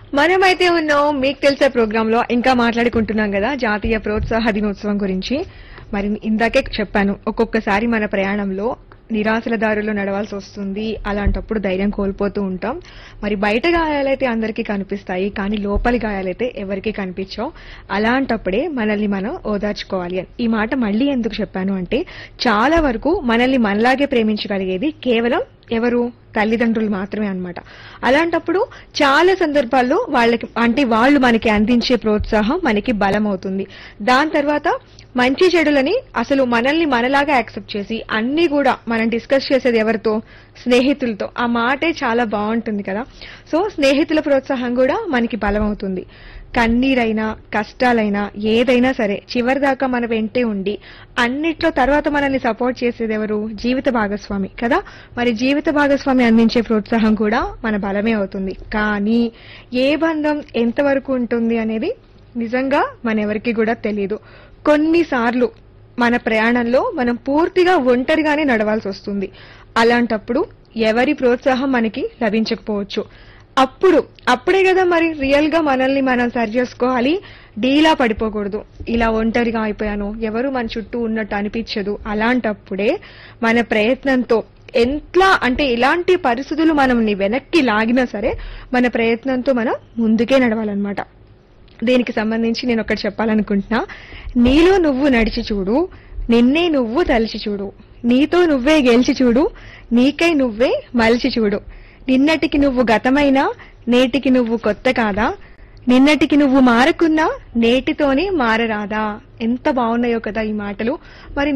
మనమైతే ఉన్నాం మీకు తెలిసే ప్రోగ్రామ్ లో ఇంకా మాట్లాడుకుంటున్నాం కదా జాతీయ ప్రోత్సాహ దినోత్సవం గురించి మరి ఇందాకే చెప్పాను ఒక్కొక్కసారి మన ప్రయాణంలో నిరాశల దారిలో నడవాల్సి వస్తుంది అలాంటప్పుడు ధైర్యం కోల్పోతూ ఉంటాం మరి బయట గాయాలైతే అందరికీ కనిపిస్తాయి కానీ లోపలి గాయాలైతే ఎవరికీ కనిపించవు అలాంటప్పుడే మనల్ని మనం ఓదార్చుకోవాలి అని ఈ మాట మళ్ళీ ఎందుకు చెప్పాను అంటే చాలా వరకు మనల్ని మనలాగే ప్రేమించగలిగేది కేవలం ఎవరు తల్లిదండ్రులు మాత్రమే అన్నమాట అలాంటప్పుడు చాలా సందర్భాల్లో వాళ్ళకి అంటే వాళ్ళు మనకి అందించే ప్రోత్సాహం మనకి బలం అవుతుంది దాని తర్వాత మంచి చెడులని అసలు మనల్ని మనలాగా యాక్సెప్ట్ చేసి అన్ని కూడా మనం డిస్కస్ చేసేది ఎవరితో స్నేహితులతో ఆ మాటే చాలా బాగుంటుంది కదా సో స్నేహితుల ప్రోత్సాహం కూడా మనకి బలం అవుతుంది కన్నీరైనా కష్టాలైనా ఏదైనా సరే చివరిదాకా మన వెంటే ఉండి అన్నిట్లో తర్వాత మనల్ని సపోర్ట్ చేసేది ఎవరు జీవిత భాగస్వామి కదా మరి జీవిత భాగస్వామి అందించే ప్రోత్సాహం కూడా మన బలమే అవుతుంది కానీ ఏ బంధం ఎంతవరకు ఉంటుంది అనేది నిజంగా మన ఎవరికి కూడా తెలియదు కొన్నిసార్లు మన ప్రయాణంలో మనం పూర్తిగా ఒంటరిగానే నడవాల్సి వస్తుంది అలాంటప్పుడు ఎవరి ప్రోత్సాహం మనకి లభించకపోవచ్చు అప్పుడు అప్పుడే కదా మరి రియల్ గా మనల్ని మనం సరి చేసుకోవాలి డీలా పడిపోకూడదు ఇలా ఒంటరిగా అయిపోయాను ఎవరు మన చుట్టూ ఉన్నట్టు అనిపించదు అలాంటప్పుడే మన ప్రయత్నంతో ఎంట్లా అంటే ఇలాంటి పరిస్థితులు మనల్ని వెనక్కి లాగినా సరే మన ప్రయత్నంతో మనం ముందుకే నడవాలన్నమాట దీనికి సంబంధించి నేను ఒకటి చెప్పాలనుకుంటున్నా నీలో నువ్వు నడిచి చూడు నిన్నే నువ్వు తలిచి చూడు నీతో నువ్వే గెలిచి చూడు నీకై నువ్వే మలిచి చూడు నిన్నటికి నువ్వు గతమైనా నేటికి నువ్వు కొత్త కాదా నిన్నటికి నువ్వు మారకున్నా నేటితోనే మారరాదా ఎంత బాగున్నాయో కదా ఈ మాటలు మరి